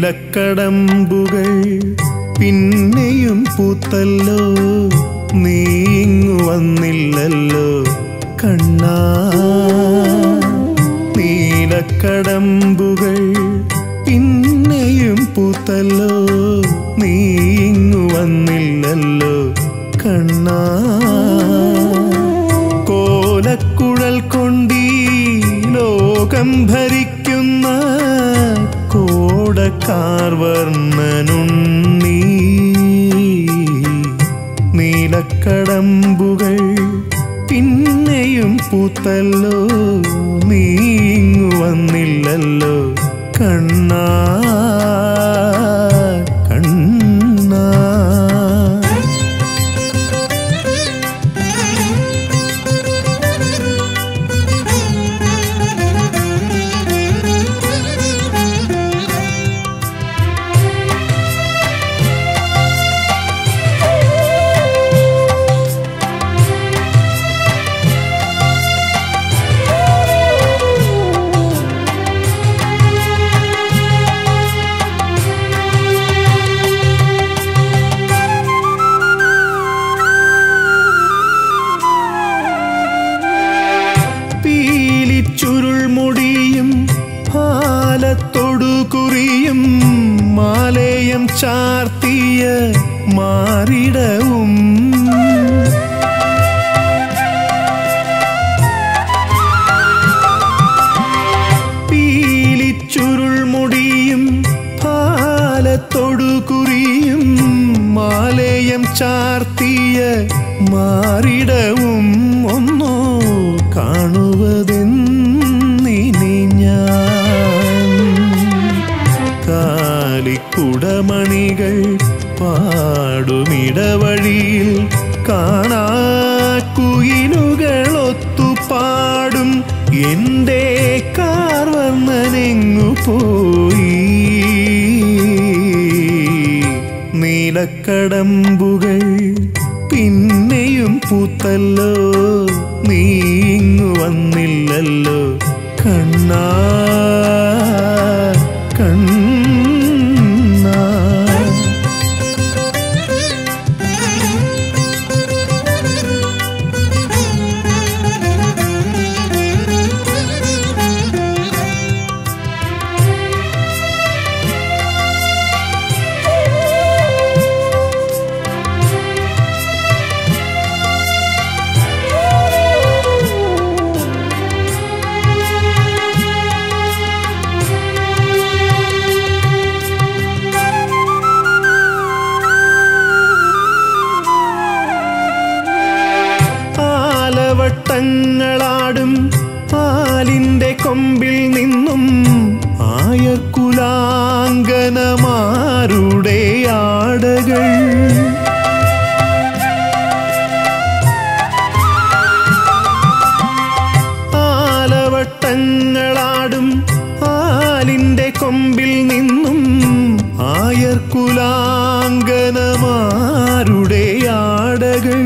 നീലക്കടമ്പുകൾ പിന്നെയും പൂത്തല്ലോ നീങ്ങു വന്നില്ലല്ലോ കണ്ണാ നീലക്കടമ്പുകൾ പിന്നെയും പൂത്തല്ലോ നീങ്ങു വന്നില്ലല്ലോ കണ്ണാ കോലക്കുഴൽ കൊണ്ടീ ലോകം ഭരിക്കുന്ന കോടക്കാർ വർണ്ണനുണ്ണീ നീലക്കടമ്പുകൾ പിന്നെയും പൂത്തല്ലോ നീങ്ങു വന്നില്ലല്ലോ കണ്ണാ കണ്ണാ പീലിച്ചുരുൾ മുടിയും പാലത്തൊടു കുറിയും മാലയം ചാർത്തിയ മാറിടവും പീലിച്ചുരുൾ മുടിയും പാലത്തൊടു കുറിയും മാലയം ചാർത്തിയ മാറിടവും ഒന്നോ കാണുവതെന്നിനി ഞാൻ കാലിക്കുടമണികൾ പാടുമിടവഴിയിൽ കാണാക്കുയിലുകളൊത്തു പാടും എൻ്റെ കാർവർണ്ണനെങ്ങു പോയി നീലക്കടമ്പുകൾ പിന്നെയും പൂത്തല്ലോ നീങ്ങു വന്നില്ലല്ലോ കണ്ണാ കണ്ണാ ആലവട്ടങ്ങളാടും പാലിന്റെ കൊമ്പിൽ നിന്നും ആയക്കുലാങ്കനമാരുടെ ആടകൾ ആലവട്ടങ്ങളാടും പാലിന്റെ കൊമ്പിൽ നിന്നും ആയർക്കുലാങ്കനമാരുടെ ആടകൾ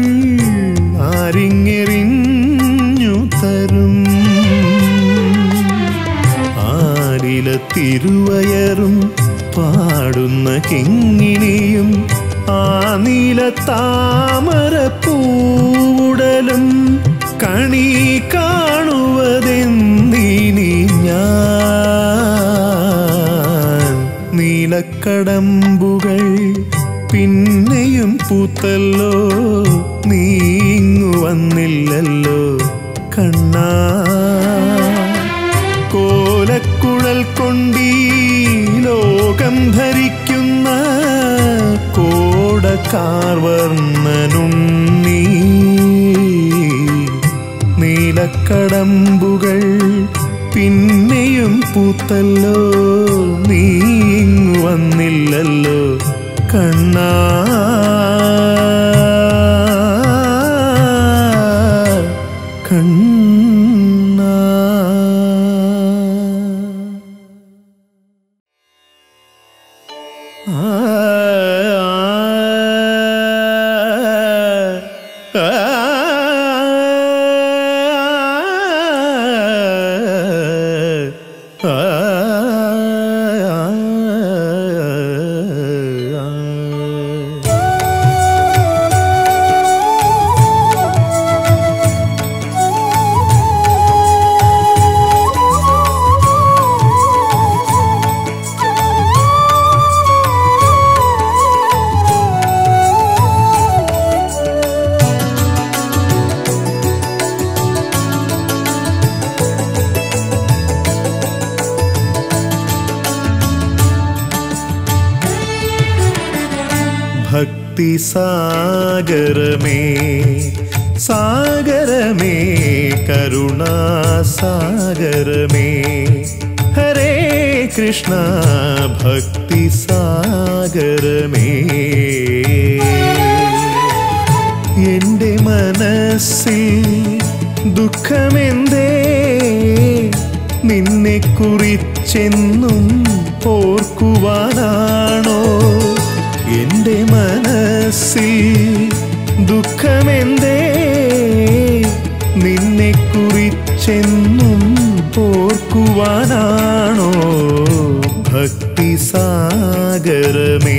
ആരിങ്ങെറിഞ്ഞു തരും ആരില തിരുവയറും പാടുന്ന കിങ്ങിണിയും ആ നീല താമര പൂവുടലും കണി കാണുവതെന്നിനി ഞാൻ നീലക്കടമ്പുകൾ പിന്നെയും പൂത്തല്ലോ നീങ്ങു വന്നില്ലല്ലോ കണ്ണാ കോലക്കുഴൽ കൊണ്ടീ ലോകം ഭരിക്കുന്ന കോടക്കാർ വർണ്ണനുണ്ണീ നീലക്കടമ്പുകൾ പിന്നെയും പൂത്തല്ലോ നീങ്ങു വന്നില്ലല്ലോ കണ്ണാ കണ്ണാ ആ ഭക്തി സാഗരമേ സാഗരമേ കരുണാസാഗരമേ ഹരേ കൃഷ്ണ ഭക്തി സാഗരമേ എന്റെ മനസ്സിൽ ദുഃഖമെന്തേ നിന്നെ കുറിച്ചെന്നും ഓർക്കുവാനാണോ എന്റെ മനസ്സിൽ ദുഃഖമെന്തേ നിന്നെ കുറിച്ചെന്നും ഓർക്കുവാനാണോ ഭക്തി സാഗരമേ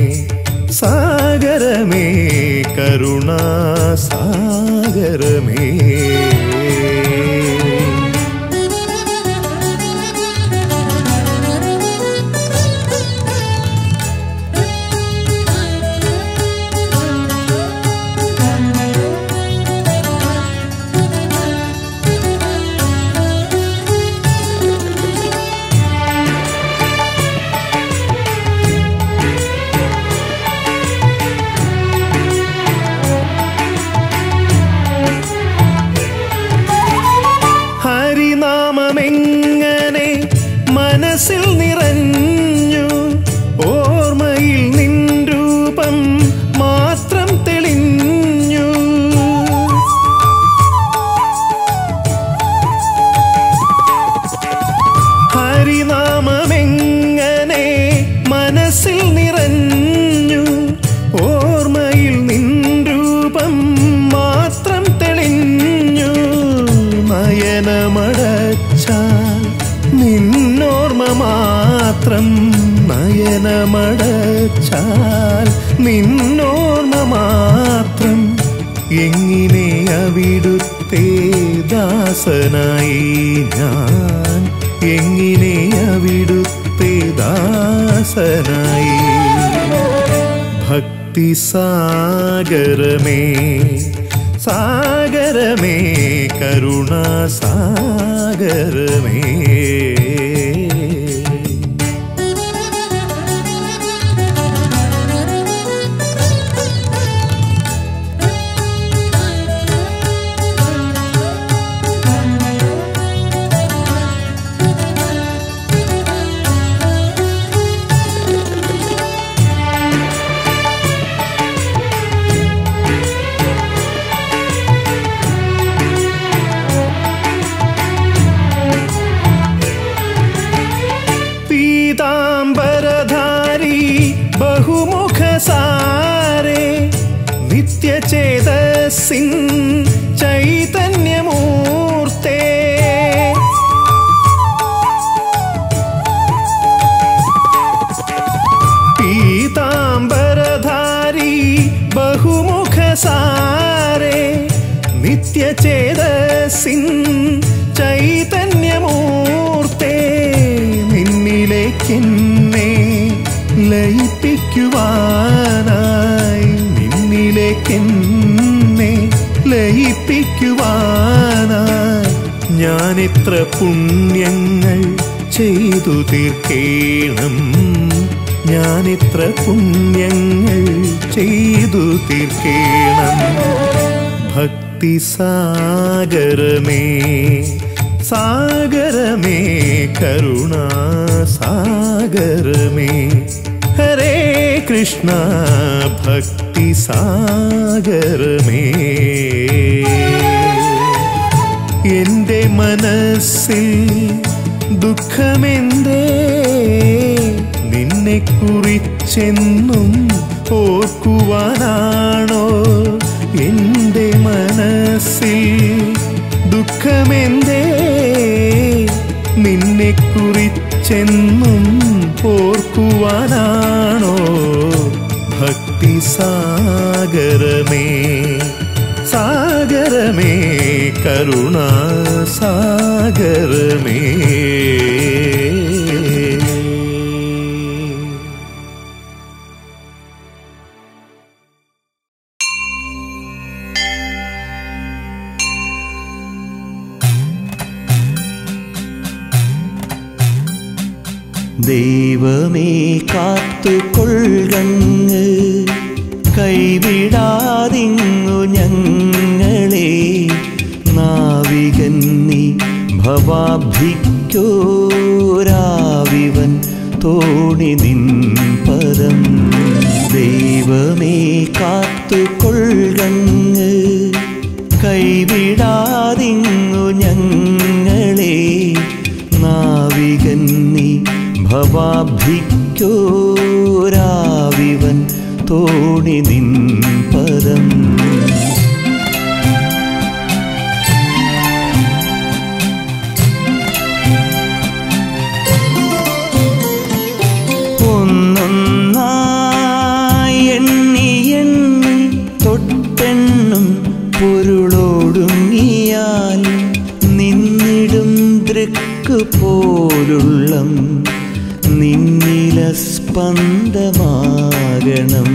സാഗരമേ കരുണാ സാഗരമേ ഹരിനാമമെങ്ങനെ മനസ്സിൽ നിറഞ്ഞു ഓർമ്മയിൽ നിൻ രൂപം മാത്രം തെളിഞ്ഞു ഹരിനാമമെങ്ങനെ മനസ്സിൽ നിറഞ്ഞു ഓർമ്മയിൽ നിൻ രൂപം മാത്രം തെളിഞ്ഞു നയനമടച്ചാൽ നിന്നോർമ്മ മാത്രം നയനമടച്ചാൽ നിന്നോർമ്മ മാത്രം എങ്ങനെ അവിടുത്തെ ദാസനായി ഞാൻ എങ്ങനെ അവിടുത്തെ ദാസനായി ഭക്തി സാഗരമേ സാഗരമേ കരുണാ സാഗരമേ പീതാംബരധാരി ബഹുമുഖ സാരേ നിത്യചേതസിൻ ചൈതന്യമൂർത്തേ പീതാംബരധാരി ബഹുമുഖ സാരേ നിത്യചേതസിൻ ചൈതന്യമൂർത്തേ നിന്നിലേക്കെന്നെ ലയിപ്പിക്കുവാനായി നിന്നിലേക്കെന്നെ ലയിപ്പിക്കുവാനായി ഞാനിത്ര പുണ്യങ്ങൾ ചെയ്തു തീർക്കേണം ഞാനിത്ര പുണ്യങ്ങൾ ചെയ്തു തീർക്കേണം ഭക്തി സാഗരമേ സാഗരമേ കരുണാ സാഗരമേ ഹരേ കൃഷ്ണ ഭക്തി സാഗരമേ എന്റെ മനസ്സിൽ ദുഃഖമെന്തേ നിന്നെ കുറിച്ചെന്നും ഓർക്കുവാനാണോ എന്റെ മനസ്സിൽ ദുഃഖമെന്തേ നിന്നെ കുറിച്ചെന്നും ഓർക്കുവാനാണോ ഭക്തി സാഗരമേ സാഗരമേ കരുണാ സാഗരമേ ദൈവമേ കാത്തുകൊള്ളങ്ങ് കൈവിടാതിങ്ങു ഞങ്ങളെ നാവികൻ നീ ഭവാഭിക്കോരാവിവൻ തോണി നിൻ പദം ദൈവമേ കാത്തുകൊള്ളങ്ങ് കൈവിടാതിങ്ങു ഞങ്ങളെ നാവികൻ നീ ഭവാഭിക്കോരാവിവൻ തോണി നിൻ പദം ഒന്നൊന്നായി എണ്ണി എണ്ണി തൊട്ടെണ്ണും പൊരുളോടുങ്ങിയാൽ നിന്നിടും ദൃക്ക് പോലുള്ളം നിന്നില സ്പന്ദമാകണം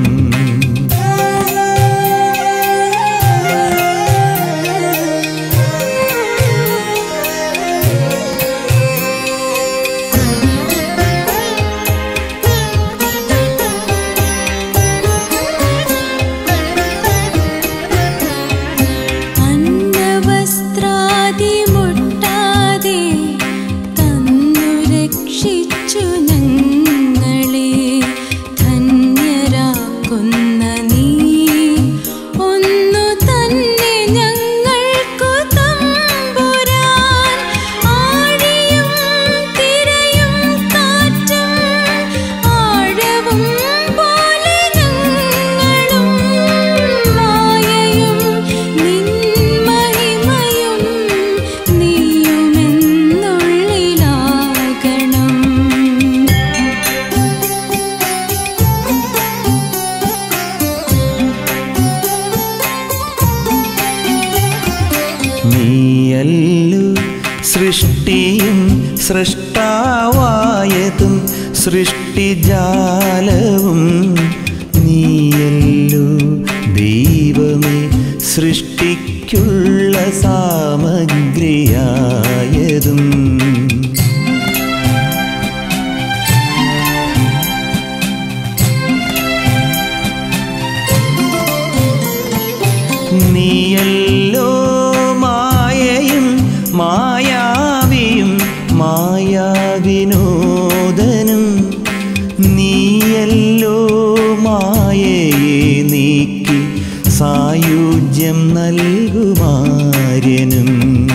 അന്നവസ്ത്രാദി മുട്ടാതെ തന്നു രക്ഷിച്ചു ഞങ്ങളെ ധന്യരാക്കുന്ന നീ ഒന്നു തന്നെ ഞങ്ങൾക്കു തമ്പുരാൻ ആഴിയും തിരയും കാറ്റും ആഴവും പോലെ ഞങ്ങളും മായയും നിൻ മഹിമയും നീയുമെന്നുള്ളിലാകണം നീയല്ലു സൃഷ്ടിയും സൃഷ്ടാവായതും സൃഷ്ടിജാലവും നീയല്ലു ദൈവമേ സൃഷ്ടിക്കുള്ള സാമഗ്രിയായതും നീയല്ലോ മായയും മായാവിയും മായാവിനോദനും നീയല്ലോ മായയെ നീക്കി സായുജ്യം നൽകുമാര്യനും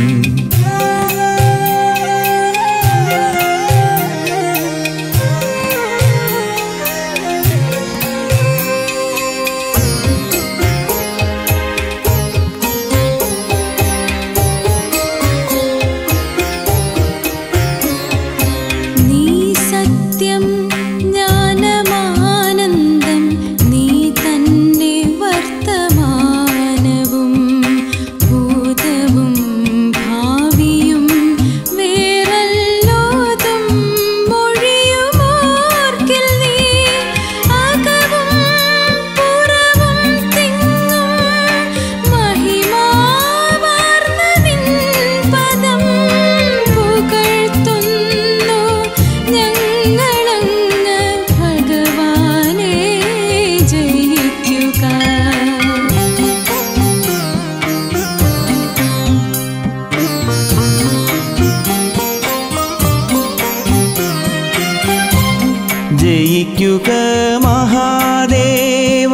നീ സത്യം ജ്ഞാനമാനന്ദം നീ തന്നെ വർത്തമാനവും ഭൂതവും ഭാവിയും വേറല്ലോതും മൊഴിയുമോർക്കിൽ നീ അകവും പുറവും തിങ്ങും മഹിമാവാർന്ന നിൻ പദം പുകഴ്ത്തുന്നു ഞങ്ങളങ്ങ് ഭഗവാനെ ജയിക്കുക ജയിക്കുക മഹാദേവ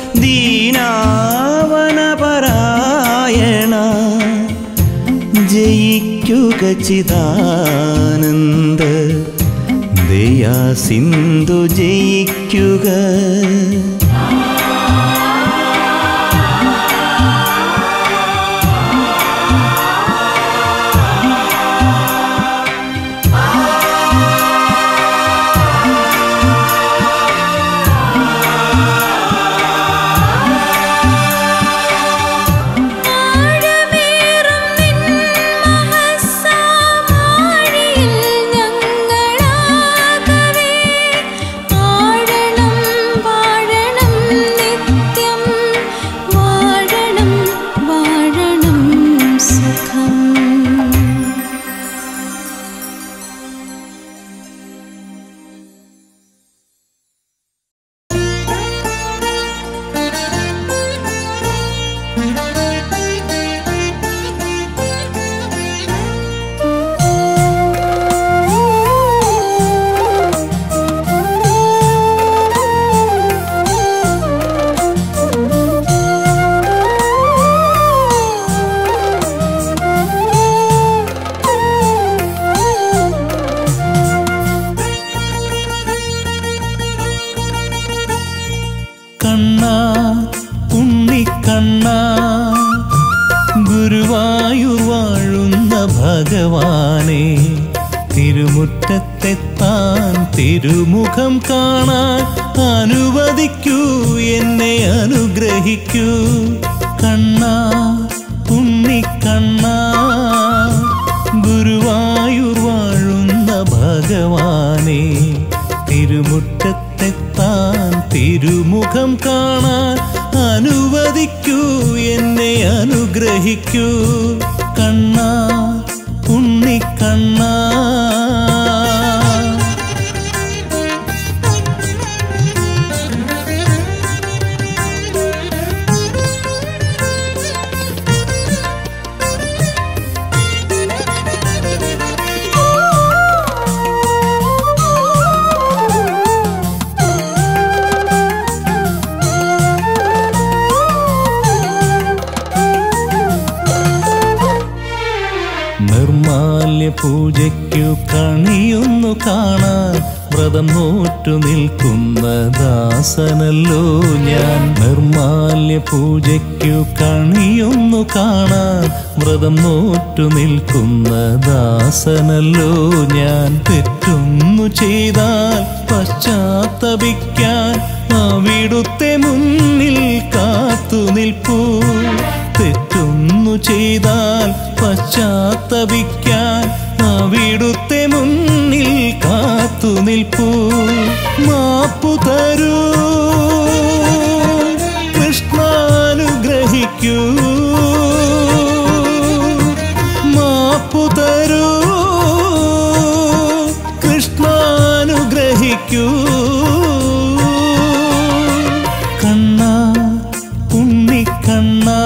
ദീനാവനപരായണ ജയിക്കുക ചിദാനന്ദ ദയാ സിന്ധു ജയിക്കുക ആഴമേറും നിൻ മഹസ്സാമാഴിയിൽ ഞങ്ങളാകവേ ആഴണം വാഴണം കണ്ണാ ഗുരുവായൂർ വാഴുന്ന ഭഗവാനെ തിരുമുറ്റത്തെത്താൻ തിരുമുഖം കാണാൻ അനുവദിക്കൂ എന്നെ അനുഗ്രഹിക്കൂ കണ്ണാ ഉണ്ണിക്കണ്ണാ ഗുരുവായൂർ വാഴുന്ന ഭഗവാനെ തിരുമുറ്റത്തെത്താൻ തിരുമുഖം കാണാൻ അനുവദിക്കൂ എന്നെ അനുഗ്രഹിക്കൂ കണ്ണാ ഉണ്ണിക്കണ്ണാ നിർമാല്യ പൂജയ്ക്കു കണിയൊന്നു കാണാൻ വ്രതം നോറ്റു നിൽക്കുന്ന ദാസനല്ലോ ഞാൻ നിർമാല്യ പൂജയ്ക്കു കണിയൊന്നു കാണാൻ വ്രതം നോറ്റു നിൽക്കുന്ന ദാസനല്ലോ ഞാൻ തെറ്റൊന്നു ചെയ്താൽ പശ്ചാത്തപിക്കാൻ അവിടുത്തെ മുന്നിൽ കാത്തു നിൽപ്പൂ തെറ്റൊന്നു ചെയ്താൽ പശ്ചാത്തപിക്കാൻ അവിടുത്തെ മുന്നിൽ കാത്തു നിൽപ്പൂ മാപ്പു തരൂ കൃഷ്ണാനുഗ്രഹിക്കൂ മാപ്പു തരൂ കൃഷ്ണാനുഗ്രഹിക്കൂ കണ്ണാ ഉണ്ണിക്കണ്ണാ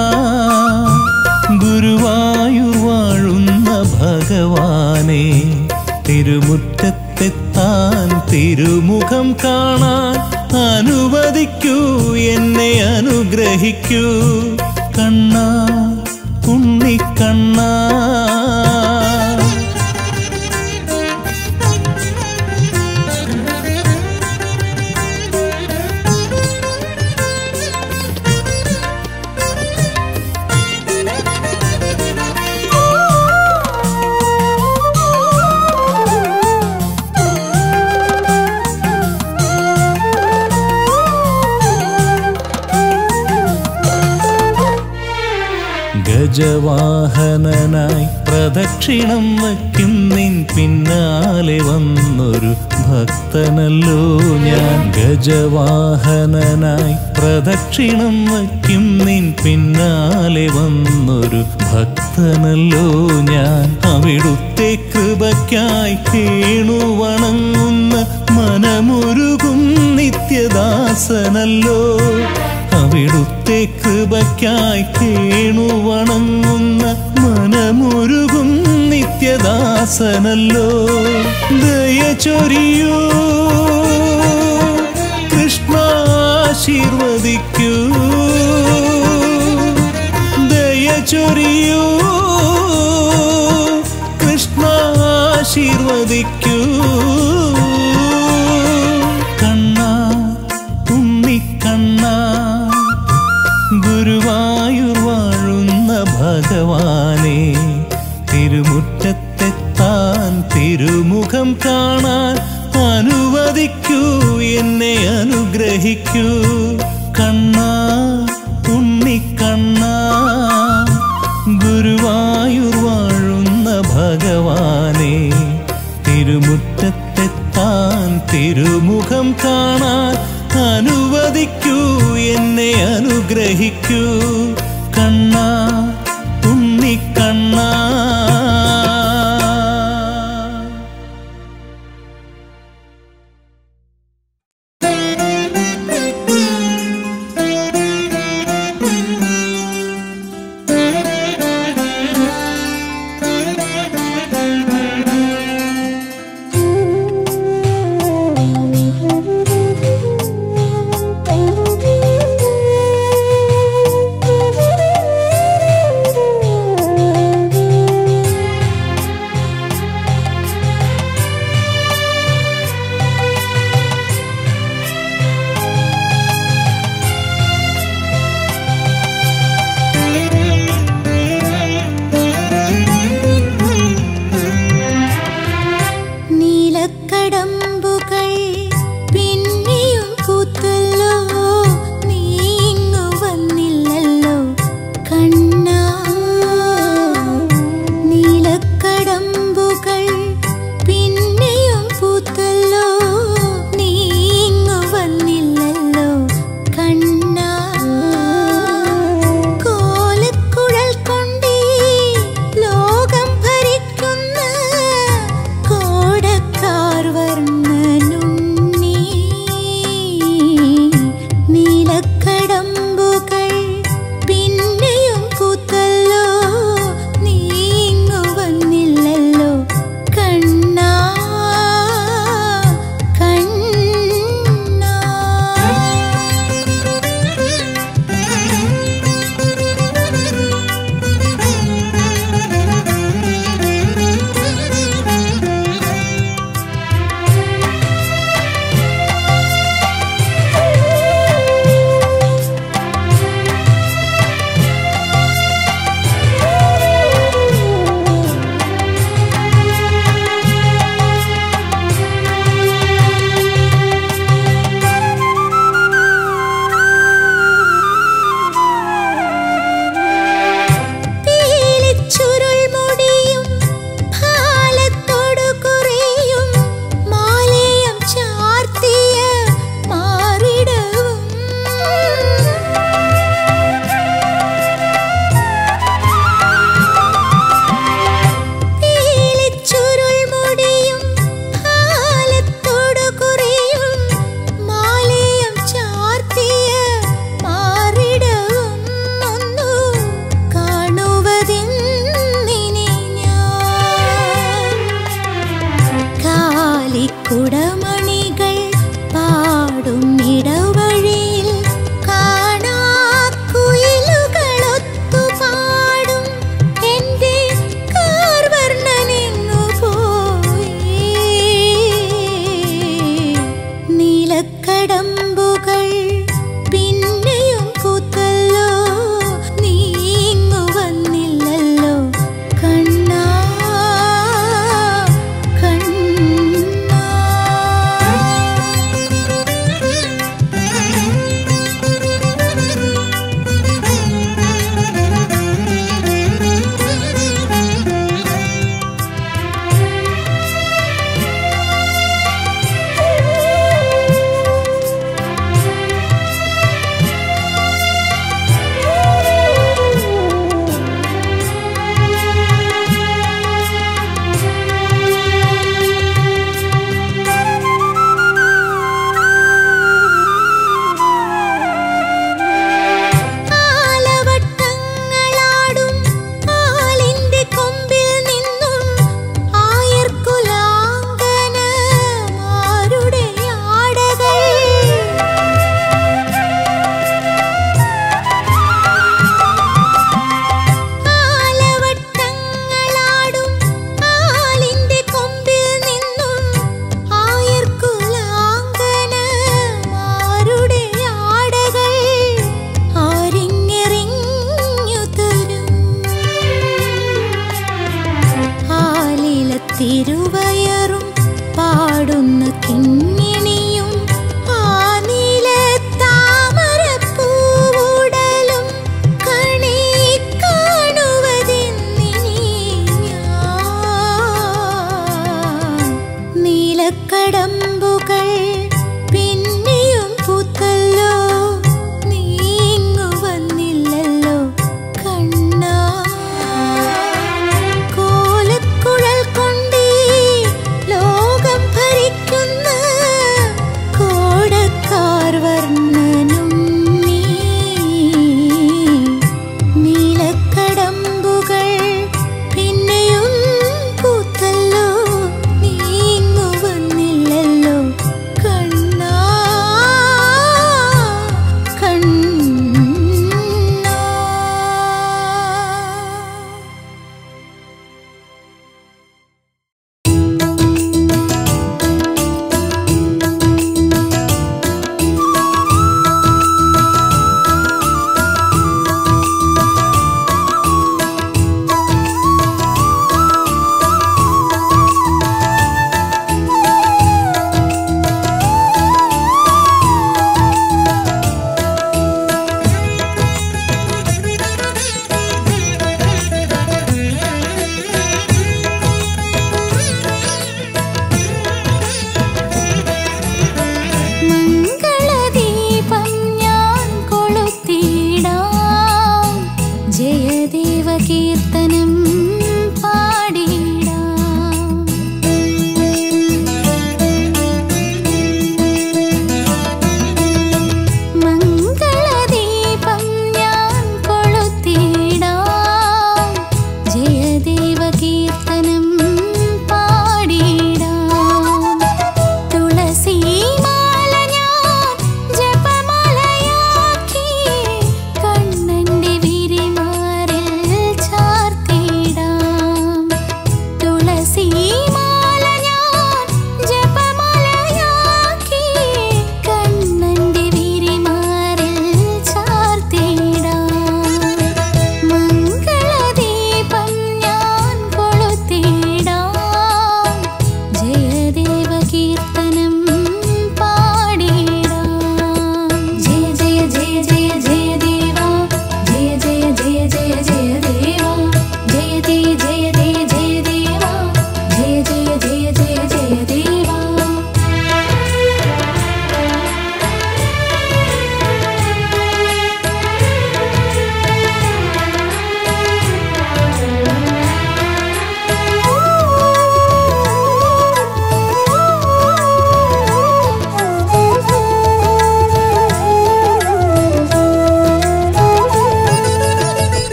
ഗുരുവായൂർ വാഴുന്ന ഭഗവാനെ തിരുമുറ്റത്തെത്താൻ തിരുമുഖം കാണാൻ അനുവദിക്കൂ എന്നെ അനുഗ്രഹിക്കൂ കണ്ണാ ഉണ്ണിക്കണ്ണാ ഗജവാഹനനായി പ്രദക്ഷിണം വയ്ക്കും നിൻ പിന്നാലെ വന്നൊരു ഭക്തനല്ലോ ഞാൻ ഗജവാഹനനായി പ്രദക്ഷിണം വയ്ക്കും നിൻ പിന്നാലെ വന്നൊരു ഭക്തനല്ലോ ഞാൻ അവിടുത്തെ കൃപയ്ക്കായി കേണു വണങ്ങുന്ന മനമുരുകും നിത്യദാസനല്ലോ അവിടുത്തെ കൃപയ്ക്കായി കേണു വണങ്ങുന്ന മനമുരുകും നിത്യദാസനല്ലോ ദയ ചൊരിയൂ കൃഷ്ണാശീർവദിക്കൂ ദയ ചൊരിയൂ കൃഷ്ണാശീർവദിക്കൂ കണ്ണാ ഉണ്ണിക്കണ്ണാ ഗുരുവായൂർ വാഴുന്ന ഭഗവാനെ തിരുമുറ്റത്തെത്താൻ തിരുമുഖം കാണാൻ അനുവദിക്കൂ എന്നെ അനുഗ്രഹിക്കൂ കണ്ണാ ഉണ്ണിക്കണ്ണാ ഗുരുവായൂർ വാഴുന്ന ഭഗവാനെ തിരുമുറ്റത്തെത്താൻ തിരുമുഖം കാണാൻ അനുവദിക്കൂ എന്നെ അനുഗ്രഹിക്കൂ കണ്ണാ ഉണ്ണിക്കണ്ണാ Thank you.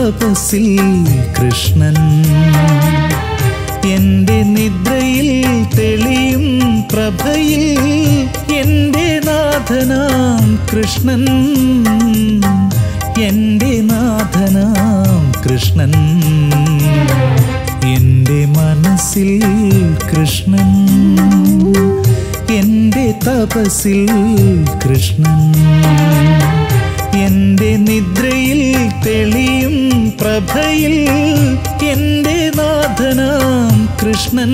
തപസ്സിൽ കൃഷ്ണൻ എന്റെ നിദ്രയിൽ തെളിയും പ്രഭയിൽ എന്റെ നാഥനാം കൃഷ്ണൻ എന്റെ നാഥനാം കൃഷ്ണൻ എന്റെ മനസ്സിൽ കൃഷ്ണൻ എന്റെ തപസ്സിൽ കൃഷ്ണൻ എന്റെ നിദ്രയിൽ തെളിയും പ്രഭയിൽ എന്റെ നാഥനാം കൃഷ്ണൻ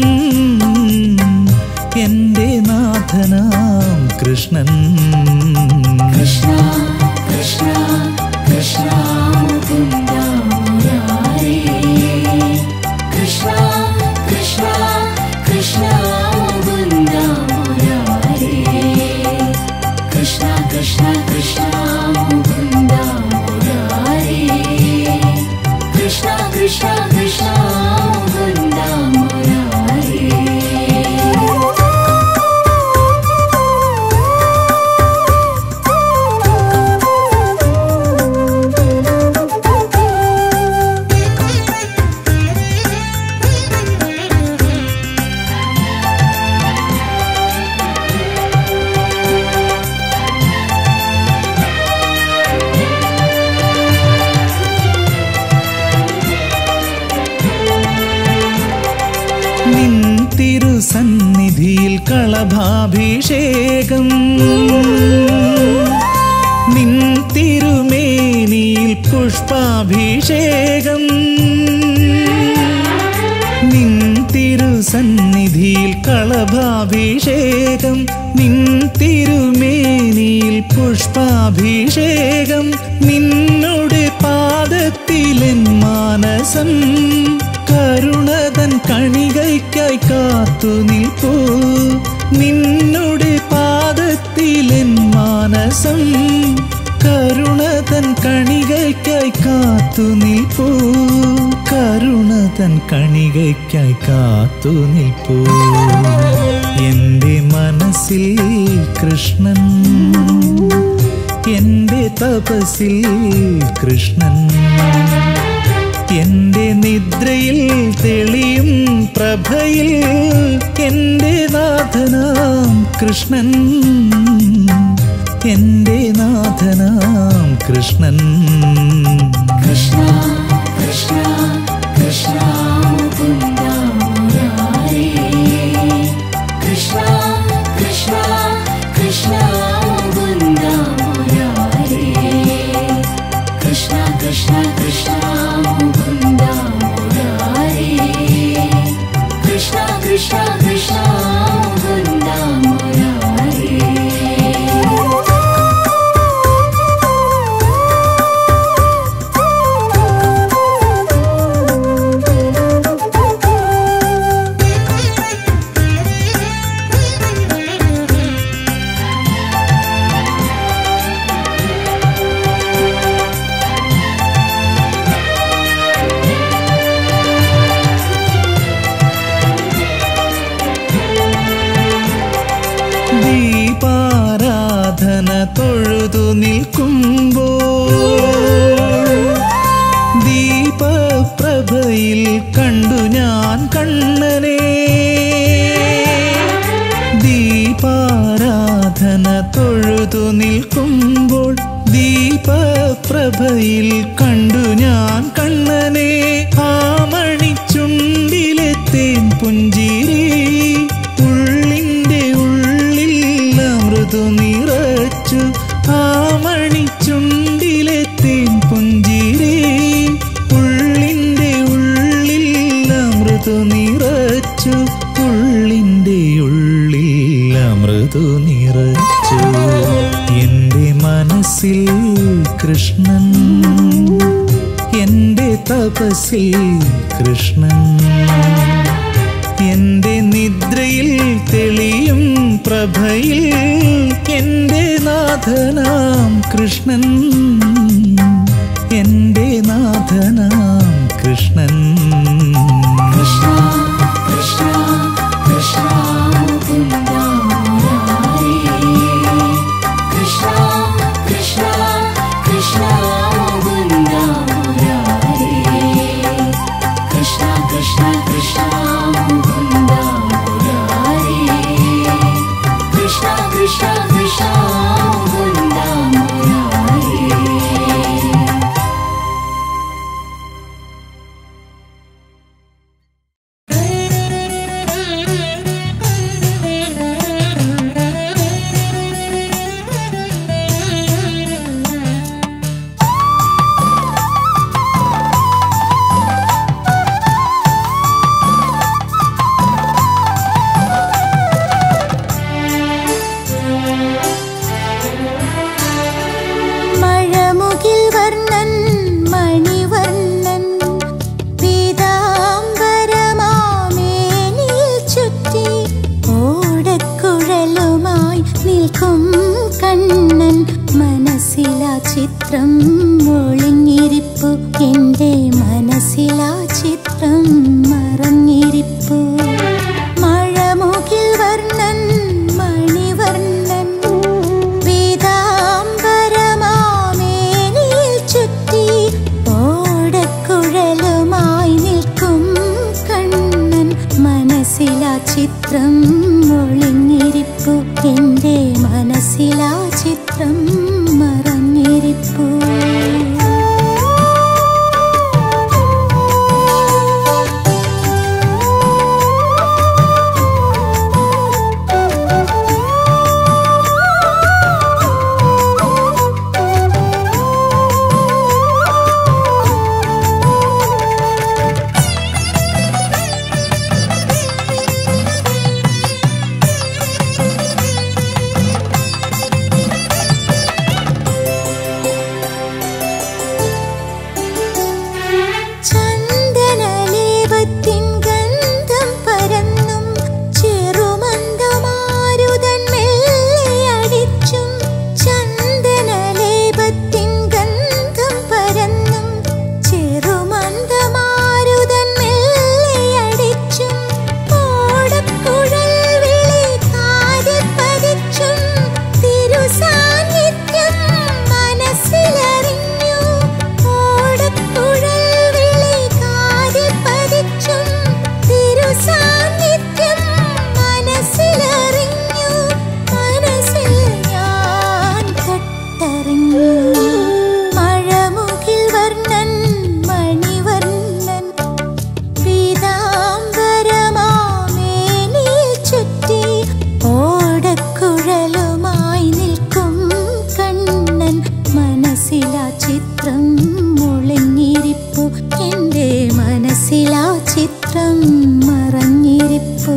എന്റെ നാഥനാം കൃഷ്ണൻ കൃഷ്ണ കൃഷ്ണ കൃഷ്ണ മുകുന്ദ മുരാരേ കൃഷ്ണ കൃഷ്ണ കൃഷ്ണ മുകുന്ദ മുരാരേ കൃഷ്ണ കൃഷ്ണ കൃഷ്ണ മുകുന്ദ മുരാരേ കൃഷ്ണ കൃഷ്ണ കൃഷ്ണ മുകുന്ദ മുരാരേ നിൻ തിരുസന്നിധിയിൽ കളഭാഭിഷേകം നിൻ തിരുമേനിയിൽ പുഷ്പാഭിഷേകം നിൻ തിരുസന്നിധിയിൽ കളഭാഭിഷേകം നിൻ തിരുമേനിയിൽ പുഷ്പാഭിഷേകം നിന്നുടെ പാദത്തിലെൻ മാനസം കരുണതൻ കണികയ്ക്കായി കാത്തു നിൽപ്പൂ നിന്നുടെ പാദത്തിലെൻ മാനസം കരുണതൻ കണികയ്ക്കായി കാത്തു നിൽപ്പൂ കരുണതൻ കണികയ്ക്കായി കാത്തു നിൽപ്പൂ എന്റെ മനസ്സിൽ കൃഷ്ണൻ എന്റെ തപസ്സിൽ കൃഷ്ണൻ എന്റെ നിദ്രയിൽ തെളിയും പ്രഭയിൽ എന്റെ നാഥനാം കൃഷ്ണൻ എന്റെ നാഥനാം കൃഷ്ണൻ കൃഷ്ണ കൃഷ്ണ കൃഷ്ണ മുകുന്ദ മുരാരേ കൃഷ്ണ കൃഷ്ണ കൃഷ്ണ മുകുന്ദ മുരാരേ കൃഷ്ണ കൃഷ്ണ കൃഷ്ണ മുകുന്ദ മുരാരേ കൃഷ്ണ കൃഷ്ണ കൃഷ്ണ മുകുന്ദ മുരാരേ ദീപാരാധന തൊഴുതു നിൽക്കുമ്പോ ദീപപ്രഭയിൽ കണ്ടു ഞാൻ കണ്ണനെ ദീപാരാധന തൊഴുതു നിൽക്കുമ്പോൾ ദീപപ്രഭയിൽ കണ്ടു ഞാൻ കണ്ണനെ ആ മണിച്ചുണ്ടിലെ തേൻ പുഞ്ചിരി ഉള്ളിൻ്റെ ഉള്ളിൽ അമൃതു നിറച്ചു ആ മണിച്ചുണ്ടിലെ തേൻ പുഞ്ചിരി ഉള്ളിൻ്റെ ഉള്ളിൽ അമൃതു നിറച്ചു ഉള്ളിൻ്റെ ഉള്ളിൽ അമൃതു നിറച്ചു എൻ്റെ മനസ്സിൽ കൃഷ്ണൻ എൻ്റെ തപസ്സിൽ കൃഷ്ണൻ എന്റെ നിദ്രയിൽ തെളിയും പ്രഭയിൽ എന്റെ നാഥനാം കൃഷ്ണൻ എന്റെ നാഥനാം കൃഷ്ണൻ കൃഷ്ണ കൃഷ്ണ കൃഷ്ണ മുകുന്ദ മുരാരേ കൃഷ്ണ കൃഷ്ണ കൃഷ്ണ മുകുന്ദ മുരാരേ ചിത്രം ഒളിഞ്ഞിരിപ്പു എൻ്റെ മനസ്സിലാ ചിത്രം മറഞ്ഞിരിപ്പു മഴമുകിൽ വർണ്ണൻ മണിവർണ്ണൻ പീതാംബരമാമേനിൽ ചുറ്റി ഓടക്കുഴലുമായി നിൽക്കും കണ്ണൻ മനസ്സിലാ ചിത്രം ഒളിഞ്ഞിരിപ്പു എൻ്റെ മനസ്സിലാ ചിത്രം മറഞ്ഞിരിപ്പു ചന്ദനലേപത്തിൻ ഗന്ധം പരന്നും ചെറുമന്ദമാരുതൻ മെല്ലെ അടിച്ചും ചന്ദനലേപത്തിൻ ഗന്ധം പരന്നും ചെറുമന്ദമാരുതൻ മെല്ലെ അടിച്ചും ഓടക്കുഴൽ വിളി കാതിൽ പതിച്ചും തിരുസാന്നിധ്യം മനസ്സിലറിഞ്ഞു ഓടക്കുഴൽ വിളി കാതിൽ പതിച്ചും തിരുസാന്നിധ്യം മനസ്സിലറിഞ്ഞു മനസ്സിൽ ഞാൻ കട്ടറിഞ്ഞു മഴമുകിൽ വർണ്ണൻ മണിവർണ്ണൻ പീതാംബരമാമേനിൽ ചുറ്റി ഓടക്കുഴലുമായി നിൽക്കും കണ്ണൻ മനസ്സിലാ ചിത്രം മുളങ്ങിരിപ്പു എൻ്റെ മനസ്സിലാ ചിത്രം മറഞ്ഞിരിപ്പു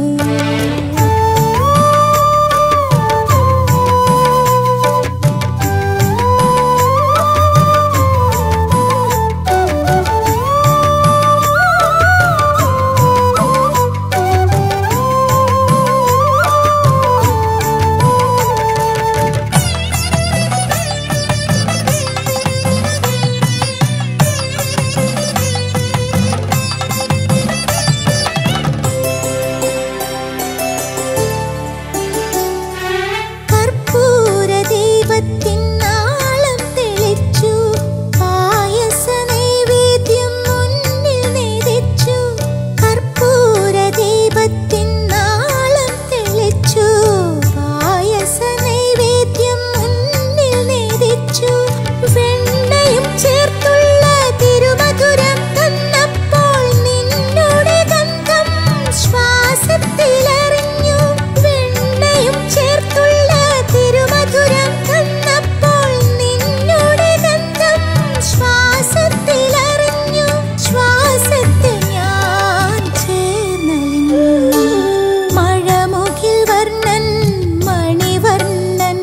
കർപ്പൂര ദീപത്തിൻ നാളം തെളിച്ചു പായസ നൈവേദ്യം മുന്നിൽ നിധിച്ചു കർപ്പൂര ദീപത്തിൻ നാളം തെളിച്ചു പായസ നൈവേദ്യം മുന്നിൽ നിധിച്ചു വെണ്ണയും ചേർത്തുള്ള തിരുമധുരം തന്നപ്പോൾ നിന്നോട് ഗന്ധം ശ്വാസത്തിലറിഞ്ഞു വെണ്ണയും ചേർത്തുള്ള തിരുമധുരം തന്നപ്പോൾ നിന്നോട് ഗന്ധം ശ്വാസത്തിലറിഞ്ഞു ശ്വാസത്തിൽ ഞാൻ ചേർന്നലിഞ്ഞു മഴമുകിൽ വർണ്ണൻ മണിവർണ്ണൻ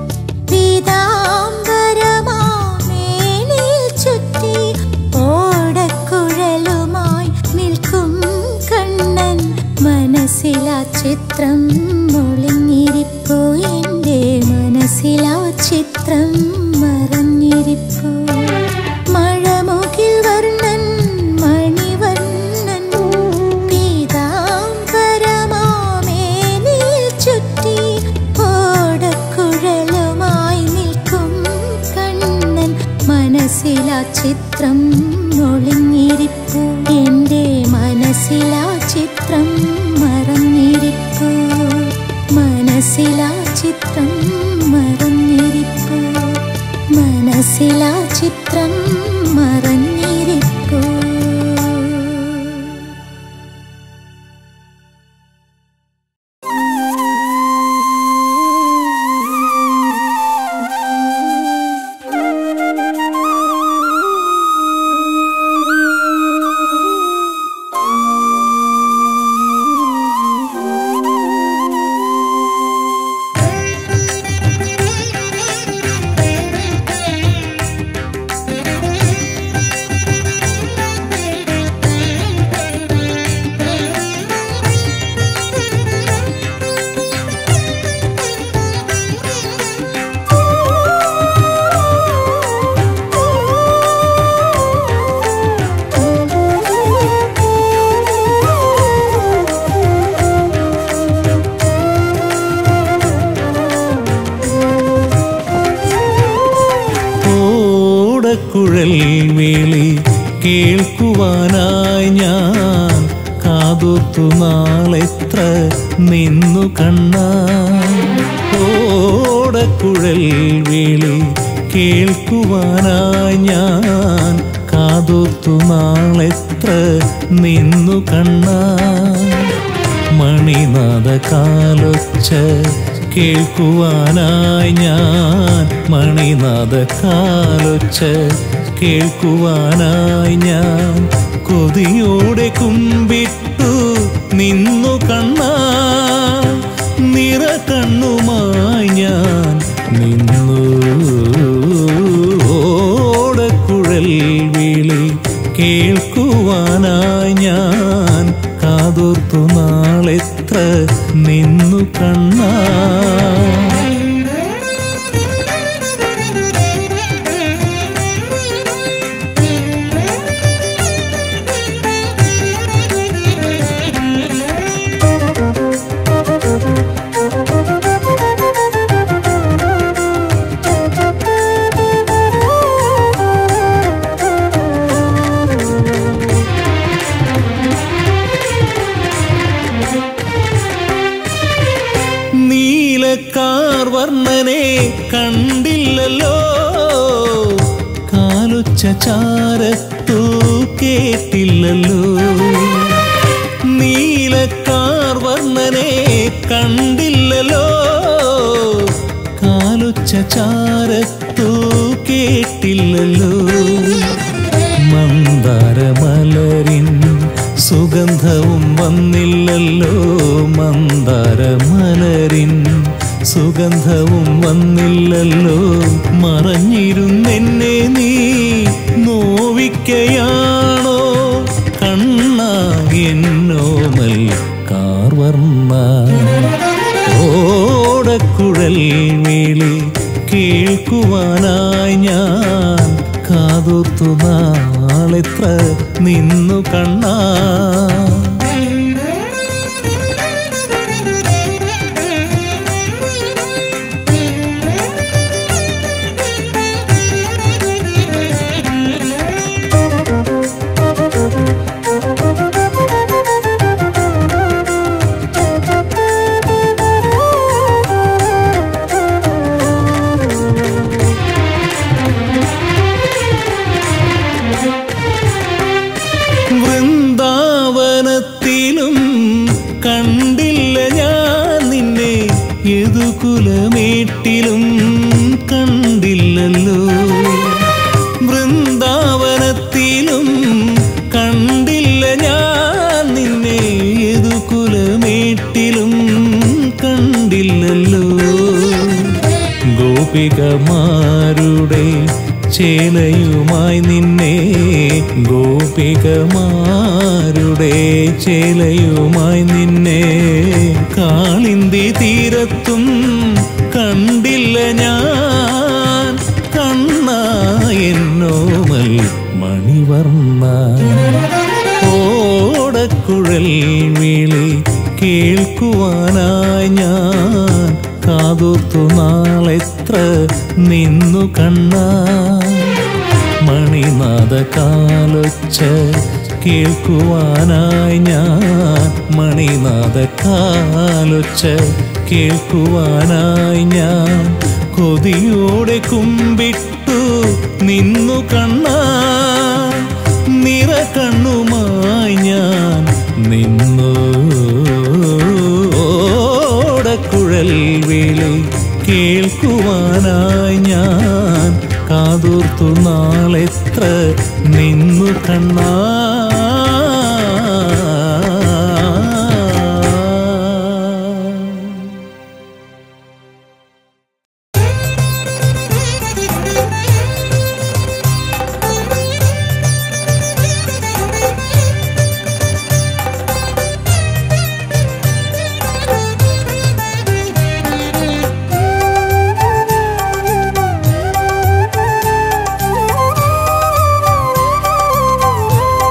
പീതാംബരമാമേനിൽ ചുറ്റി ഓടക്കുഴലുമായി നിൽക്കും കണ്ണൻ മനസ്സിലാ ചിത്രം ഒളിഞ്ഞിരിപ്പു എൻ്റെ മനസ്സിലാ ചിത്രം മറഞ്ഞിരിപ്പു മഴമുകിൽ വർണ്ണൻ മണിവർണ്ണൻ പീതാംബരമാമേനിൽ ചുറ്റി ഓടക്കുഴലുമായി നിൽക്കും കണ്ണൻ മനസ്സിലാ ചിത്രം ഒളിഞ്ഞിരിപ്പു എൻ്റെ മനസ്സിലാ ചിത്രം മറഞ്ഞിരിപ്പു മനസ്സിലാ ചിത്രം മറഞ്ഞിരിപ്പു മനസ്സിലാ ചിത്രം മറഞ്ഞിരിപ്പു ഓടക്കുഴൽ വേളി കേൾക്കുവാനായി ഞാൻ കാതോർത്തു നാളെത്ര നിന്നു കണ്ണ ഓടക്കുഴൽ വേളി കേൾക്കുവാനായി ഞാൻ കാതോർത്തു നാളെത്ര നിന്നു കണ്ണ മണിനാഥ കാലൊച്ച കേൾക്കുവാനായി ഞാൻ മണിനാഥ കാലൊച്ച കേൾക്കുവാനായി ഞാൻ കൊതിയോടെ കുമ്പിട്ടു നിന്നു കണ്ണ നിറ കണ്ണുമായി ഞാൻ നിന്നു ഓടക്കുഴൽ വിളി കേൾക്കുവാനായി ഞാൻ കാതോർത്തു നാളെത്ര നിന്നു കണ്ണാ നീലക്കാർ വർണ്ണനെ കണ്ടില്ലല്ലോ കാലുച്ച ചാരത്തു കേട്ടില്ലല്ലോ നീലക്കാർ വർണ്ണനെ കണ്ടില്ലല്ലോ കാലുച്ച ചാരത്തു കേട്ടില്ലല്ലോ മന്ദാരമലരിൻ സുഗന്ധവും വന്നില്ലല്ലോ മന്ദാരമലരിൻ സുഗന്ധവും വന്നില്ലല്ലോ മറഞ്ഞിരുന്നെന്നെ നീ നോവിക്കയാണോ കണ്ണ എന്നോമൽ കാർവർണ്ണ ഓടക്കുഴൽ വിളി കേൾക്കുവാനായി ഞാൻ കാതോർത്തു നാളെത്ര നിന്നു കണ്ണാ വൃന്ദാവനത്തിലും കണ്ടില്ല ഞാൻ നിന്നെ യദുകുലമേട്ടിലും കണ്ടില്ലല്ലോ വൃന്ദാവനത്തിലും കണ്ടില്ല ഞാൻ നിന്നെ യദുകുലമേട്ടിലും കണ്ടില്ലല്ലോ ഗോപികമാരുടെ ചേലയുമായി നിന്നെ ഗോപികമാരുടെ ചേലയുമായി നിന്നെ കാളിന്തി തീരത്തും കണ്ടില്ല ഞാൻ കണ്ണ എന്നോമൽ മണിവർണ്ണ ഓടക്കുഴൽ വിളി കേൾക്കുവാനായി ഞാൻ കാതോർത്തു നാളെത്ര നിന്നു കണ്ണ മണിനാഥ കാലൊച്ച കേൾക്കുവാനായി ഞാൻ മണിനാഥ കാലൊച്ച കേൾക്കുവാനായി ഞാൻ കൊതിയോടെ കുമ്പിട്ടു നിന്നു കണ്ണ നിറ കണ്ണുമായി ഞാൻ നിന്നു ഓടക്കുഴൽ വിളി കേൾക്കുവാനായി ഞാൻ കാതോർത്തു നാളെത്ര നിന്നു കണ്ണാ ും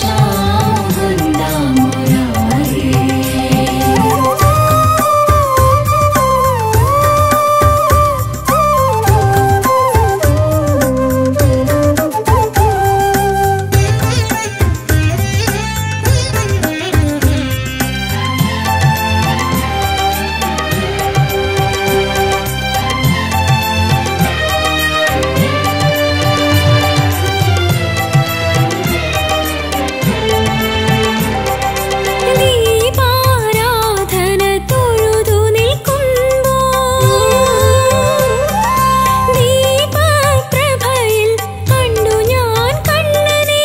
കൃഷ്ണ മുകുന്ദ മുരാരേ ദീപാരാധന തൊഴുതു നിൽക്കുമ്പോൾ ദീപപ്രഭയിൽ കണ്ടു ഞാൻ കണ്ണനെ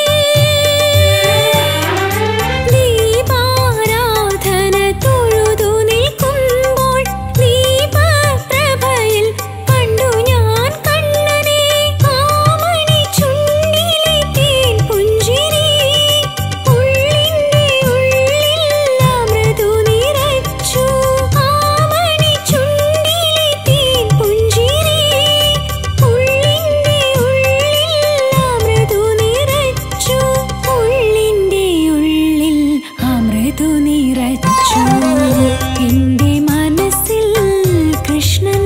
ദീപാരാധന തൊഴുതു നിൽക്കുമ്പോൾ ദീപപ്രഭയിൽ കണ്ടു ഞാൻ കണ്ണനെ ആമണി ചുണ്ടിലെ തേൻ പുഞ്ചിരി ഉള്ളിൻ്റെ ഉള്ളിൽ അമൃതു നിറച്ചു ആമണി ചുണ്ടിലെ തേൻ പുഞ്ചിരി ഉള്ളിൻ്റെ ഉള്ളിൽ അമൃതു നിറച്ചു ഉള്ളിൻ്റെ ഉള്ളിൽ അമൃതു നിറച്ചു എൻ്റെ മനസ്സിൽ കൃഷ്ണൻ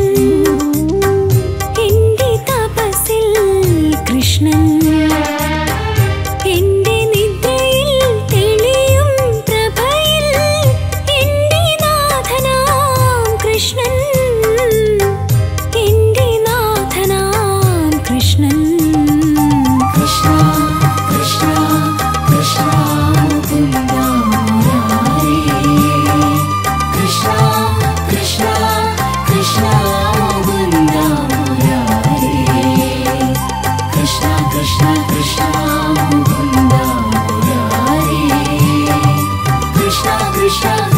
എൻ്റെ തപസ്സിൽ കൃഷ്ണൻ എന്റെ നിദ്രയിൽ തെളിയും പ്രഭയിൽ എന്റെ നാഥനാം കൃഷ്ണൻ എന്റെ നാഥനാം കൃഷ്ണൻ കൃഷ്ണ കൃഷ്ണ കൃഷ്ണ മുകുന്ദ മുരാരേ കൃഷ്ണ കൃഷ്ണ കൃഷ്ണ മുകുന്ദ മുരാരേ കൃഷ്ണ കൃഷ്ണ കൃഷ്ണ മുകുന്ദ മുരാരേ കൃഷ്ണ കൃഷ്ണ